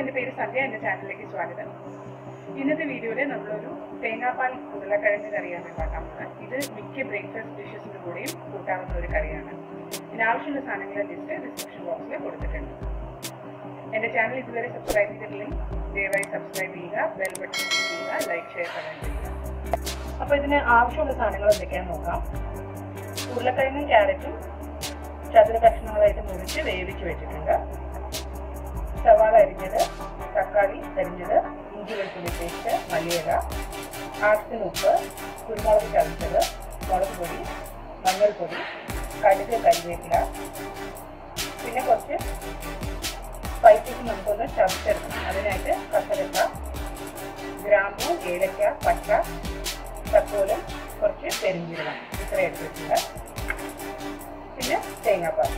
എൻ്റെ പേര് സന്ധ്യ എൻ്റെ ചാനലിലേക്ക് സ്വാഗതം ഇന്നത്തെ വീഡിയോയിൽ നമ്മളൊരു തേങ്ങാപ്പാൽ ഉരുളക്കിഴങ്ങ് കറിയാണ് ഉണ്ടാക്കാൻ പോകുന്നത് ഇത് മിക്ക ബ്രേക്ക്ഫാസ്റ്റ് ഡിഷസിൻ്റെ കൂടെയും കൂട്ടാവുന്ന ഒരു കറിയാണ് ഇതിനാവശ്യമുള്ള സാധനങ്ങളുടെ ലിസ്റ്റ് ഡിസ്ക്രിപ്ഷൻ ബോക്സിൽ കൊടുത്തിട്ടുണ്ട് എൻ്റെ ചാനൽ ഇതുവരെ സബ്സ്ക്രൈബ് ചെയ്തിട്ടില്ലെങ്കിൽ ദയവായി സബ്സ്ക്രൈബ് ചെയ്യുക ബെൽ ബട്ടൺ ചെയ്യുക ലൈക്ക് ഷെയർ കമൻറ്റ് ചെയ്യുക അപ്പോൾ ഇതിന് ആവശ്യമുള്ള സാധനങ്ങൾ എന്തൊക്കെയാണെന്ന് നോക്കാം ഉരുളക്കിഴങ്ങും ക്യാരറ്റും ചതുര കഷ്ണങ്ങളായിട്ട് മുറിച്ച് വേവിച്ച് വെച്ചിട്ടുണ്ട് സവാള അരിഞ്ഞത് തക്കാളി അരിഞ്ഞത് ഇഞ്ചി വെളുത്തുള്ളി പേസ്റ്റ് മല്ലിയില ആവശ്യത്തിന് ഉപ്പ് കുരുമുളക് ചതച്ചത് മുളക് പൊടി മഞ്ഞൾപ്പൊടി കടുക് കരിവേപ്പില പിന്നെ കുറച്ച് സ്പൈസസ് നമുക്കൊന്ന് ചതച്ചെടുക്കണം അതിനായിട്ട് കസരക്ക ഗ്രാമ്പു ഏലക്ക പച്ച തക്കോലം കുറച്ച് പെരിഞ്ചീരകം ഇത്ര എടുത്തിട്ടുണ്ട് പിന്നെ തേങ്ങാപ്പാൽ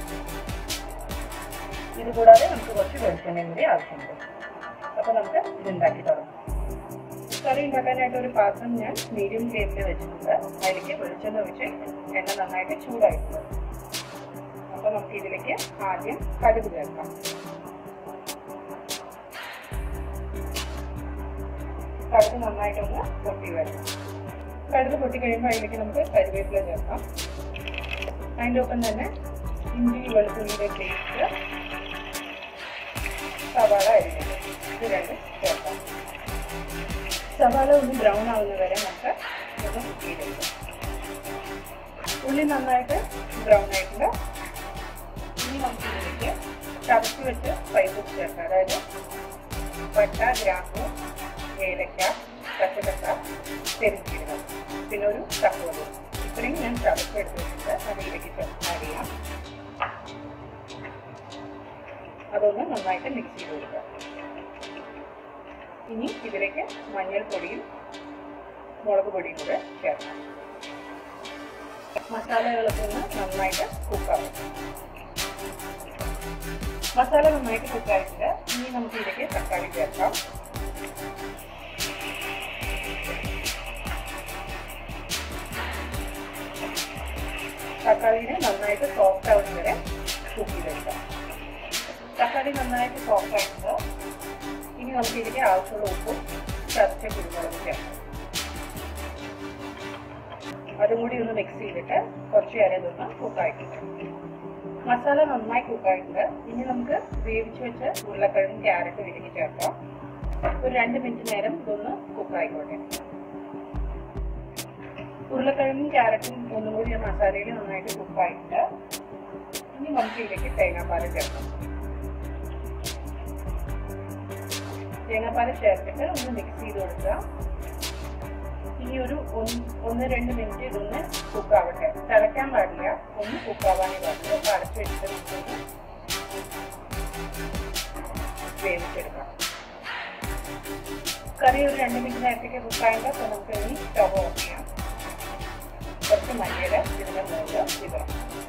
ഇത് കൂടാതെ നമുക്ക് കുറച്ച് വെളിച്ചെണ്ണയും കൂടി ആവശ്യമുണ്ട് അപ്പോൾ നമുക്ക് ഇത് ഉണ്ടാക്കി തുടങ്ങാം കറി ഉണ്ടാക്കാനായിട്ട് ഒരു പാത്രം ഞാൻ മീഡിയം ഫ്ലെയിമിൽ വെച്ചിട്ടുണ്ട് അതിലേക്ക് വെളിച്ചെണ്ണ ഒഴിച്ച് എണ്ണ നന്നായിട്ട് ചൂടായിട്ടുണ്ട് അപ്പോൾ നമുക്ക് ഇതിലേക്ക് ആദ്യം കടുക് ചേർക്കാം കടുക് നന്നായിട്ടൊന്ന് പൊട്ടി വരണം കടുക് പൊട്ടി കഴിയുമ്പോൾ അതിലേക്ക് നമുക്ക് കരിവേപ്പില ചേർക്കാം അതിൻ്റെ ഒപ്പം തന്നെ ഇഞ്ചി വെളുത്തുള്ളിയുടെ പേസ്റ്റ് സവാള അരിഞ്ഞത് ഇത് രണ്ടും ചേർക്കാം സവാള ഒന്ന് ബ്രൗൺ ആവുന്ന വരെ നമുക്ക് ഒന്ന് കുക്ക് ചെയ്തെടുക്കാം ഉള്ളി നന്നായിട്ട് ബ്രൗൺ ആയിട്ടുണ്ട് ഇനി നമുക്ക് ഇതിലേക്ക് ചതച്ച് വെച്ച് സ്പൈസസ് ചേർക്കാം അതായത് പട്ട ഗ്രാമ്പു ഏലക്ക പച്ചക്കട്ട പെരുജീരകം പിന്നെ ഒരു തക്കോല് ഇത്രയും ഞാൻ ചതച്ചെടുത്ത് വെച്ചിട്ട് അതിലേക്ക് ആഡ് ചെയ്യാം അതൊന്ന് നന്നായിട്ട് മിക്സ് ചെയ്ത് കൊടുക്കുക ഇനി ഇതിലേക്ക് മഞ്ഞൾപ്പൊടിയും മുളക് പൊടിയും കൂടെ ചേർക്കാം മസാലകളൊക്കെ ഒന്ന് നന്നായിട്ട് കുക്കാവും മസാല നന്നായിട്ട് കുക്കായിട്ടുണ്ട് ഇനി നമുക്ക് ഇതിലേക്ക് തക്കാളി ചേർക്കാം തക്കാളിനെ നന്നായിട്ട് സോഫ്റ്റ് ആവുന്ന വരെ കുക്ക് ചെയ്തെടുക്കാം തക്കാളി നന്നായിട്ട് സോഫ്റ്റ് ആയിട്ടുണ്ട് ഇനി നമുക്ക് ഇതിലേക്ക് ആവശ്യമുള്ള ഉപ്പും ചതച്ച കുരുമുളകും ചേർക്കാം അതും കൂടി ഒന്ന് മിക്സ് ചെയ്തിട്ട് കുറച്ച് നേരം ഇതൊന്ന് കുക്കായിട്ടുണ്ട് മസാല നന്നായി കുക്കായിട്ടുണ്ട് ഇനി നമുക്ക് വേവിച്ച് വെച്ച് ഉരുളക്കിഴങ്ങും ക്യാരറ്റും ഇതിലേക്ക് ചേർക്കാം ഒരു രണ്ട് മിനിറ്റ് നേരം ഇതൊന്ന് കുക്കായിക്കോട്ടെ ഉരുളക്കിഴങ്ങും ക്യാരറ്റും ഒന്നും കൂടി മസാലയിൽ നന്നായിട്ട് കുക്കായിട്ടുണ്ട് ഇനി നമുക്ക് ഇതിലേക്ക് തേങ്ങാപ്പാൽ ചേർക്കാം തേങ്ങാപ്പാൽ ചേർത്തിട്ട് ഒന്ന് മിക്സ് ചെയ്ത് കൊടുക്കുക ഇനി ഒരു ഒന്ന് രണ്ട് മിനിറ്റ് ഇതൊന്ന് കുക്കാവട്ടെ തിളയ്ക്കാൻ പാടില്ല ഒന്ന് കുക്കാവാനേ പാടില്ല അപ്പോൾ അടച്ചു വെച്ചിട്ട് നമുക്കൊന്ന് വേവിച്ചെടുക്കാം കറി ഒരു രണ്ട് മിനിറ്റ് നേരത്തേക്ക് കുക്കായിട്ട് അപ്പോൾ നമുക്ക് ഇനി സ്റ്റവ് ഓഫ് ചെയ്യാം കുറച്ച് മല്ലിയില ഇതിൻ്റെ മുകളിൽ ഇടാം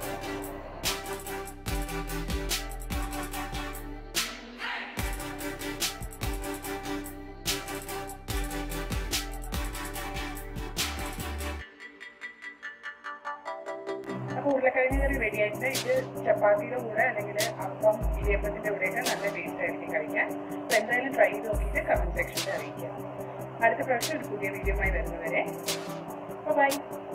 അപ്പോൾ ഉരുളക്കിഴങ്ങ് കറി റെഡി ആയിട്ട് ഇത് ചപ്പാത്തിയുടെ കൂടെ അല്ലെങ്കിൽ അപ്പം ഇടിയപ്പത്തിൻ്റെ കൂടെയൊക്കെ നല്ല ടേസ്റ്റ് ആയിരിക്കും കഴിക്കാൻ അപ്പോൾ എന്തായാലും ട്രൈ ചെയ്ത് നോക്കിയിട്ട് കമൻറ്റ് സെക്ഷനിൽ അറിയിക്കുക അടുത്ത പ്രാവശ്യം ഒരു പുതിയ വീഡിയോയുമായി വരുന്നവരെ ബൈ